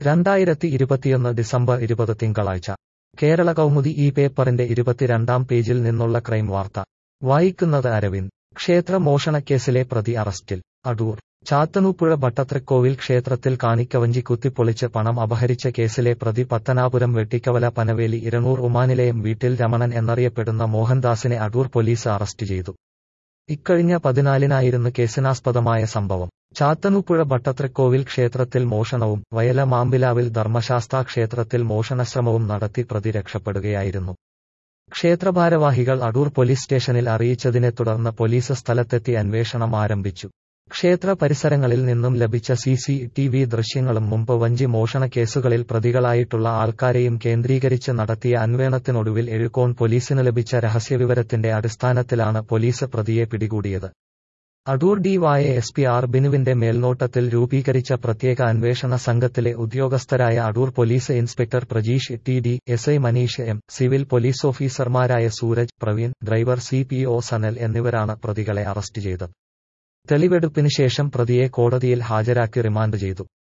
രണ്ടായിരത്തി ഇരുപത്തിയൊന്ന് ഡിസംബർ ഇരുപത് തിങ്കളാഴ്ച കേരള കൗമുദി ഈ പേപ്പറിന്റെ ഇരുപത്തിരണ്ടാം പേജിൽ നിന്നുള്ള ക്രൈം വാർത്ത വായിക്കുന്നത് അരവിന്ദ് ക്ഷേത്ര മോഷണക്കേസിലെ പ്രതി അറസ്റ്റിൽ അടൂർ ചാത്തനൂപ്പുഴ ഭട്ടത്രക്കോവിൽ ക്ഷേത്രത്തിൽ കാണിക്കവഞ്ചി കുത്തിപ്പൊളിച്ച് പണം അപഹരിച്ച കേസിലെ പ്രതി പത്തനാപുരം വെട്ടിക്കവല പനവേലി ഇരണൂർ ഉമാനിലയം വീട്ടിൽ രമണൻ എന്നറിയപ്പെടുന്ന മോഹൻദാസിനെ അടൂർ പോലീസ് അറസ്റ്റ് ചെയ്തു ഇക്കഴിഞ്ഞ പതിനാലിനായിരുന്നു കേസിനാസ്പദമായ സംഭവം ചാത്തനൂപ്പുഴ ഭട്ടത്രക്കോവിൽ ക്ഷേത്രത്തിൽ മോഷണവും വയല മാമ്പിലാവിൽ ധർമ്മശാസ്താ ക്ഷേത്രത്തിൽ മോഷണശ്രമവും നടത്തി പ്രതി രക്ഷപ്പെടുകയായിരുന്നു ക്ഷേത്രഭാരവാഹികൾ അടൂർ പോലീസ് സ്റ്റേഷനിൽ അറിയിച്ചതിനെ തുടർന്ന് പോലീസ് സ്ഥലത്തെത്തി അന്വേഷണം ആരംഭിച്ചു ക്ഷേത്ര പരിസരങ്ങളിൽ നിന്നും ലഭിച്ച സി സി ടി വി ദൃശ്യങ്ങളും മുമ്പ് വഞ്ചി മോഷണ കേസുകളിൽ പ്രതികളായിട്ടുള്ള ആൾക്കാരെയും കേന്ദ്രീകരിച്ച് നടത്തിയ അന്വേഷണത്തിനൊടുവിൽ എഴുകോൺ പോലീസിന് ലഭിച്ച രഹസ്യവിവരത്തിന്റെ അടിസ്ഥാനത്തിലാണ് പോലീസ് പ്രതിയെ പിടികൂടിയത് Adoor D Y S P R ബിനുവിന്റെ മേൽനോട്ടത്തിൽ രൂപീകരിച്ച പ്രത്യേക അന്വേഷണ സംഘത്തിലെ ഉദ്യോഗസ്ഥരായ Adoor police inspector Prajeesh T D S I Maneesh M civil police ഓഫീസർമാരായ Sooraj Praveen driver C P O Sanal എന്നിവരാണ് പ്രതികളെ അറസ്റ്റ് ചെയ്തത് തെളിവെടുപ്പിന് ശേഷം പ്രതിയെ കോടതിയിൽ ഹാജരാക്കി റിമാൻഡ് ചെയ്തു